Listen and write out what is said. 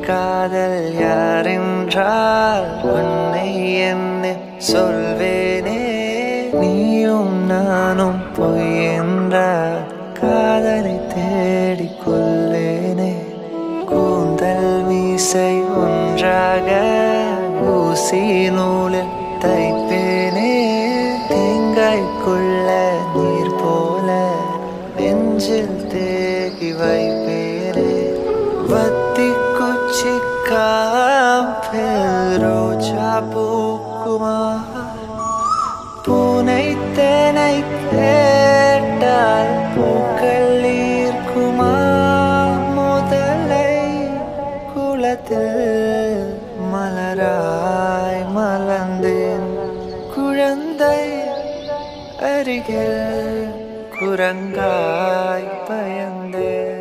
காதல் யாரென்றால் உன்னை என்ன சொல்வேனே நீயும் நானும் பொய் என்றால் காதலை தேடிக் கொள்வேனே கூந்தல் மீசை ஒன்றாக ஊசி நூலில் தைப்பேனே தேங்காய்க்குள்ள நீர் போல நெஞ்சில் தேகி வைப்பேனே வத்தி குச்சி காப்பில் ரோஜா பூக்குமா பூனை தேனை கேட்டால் பூக்கள் ஈர்க்குமா முதலை குளத்தில் மலராய் மலர்ந்தேன் குழந்தை அருகில் குரங்காய் பயந்தேன்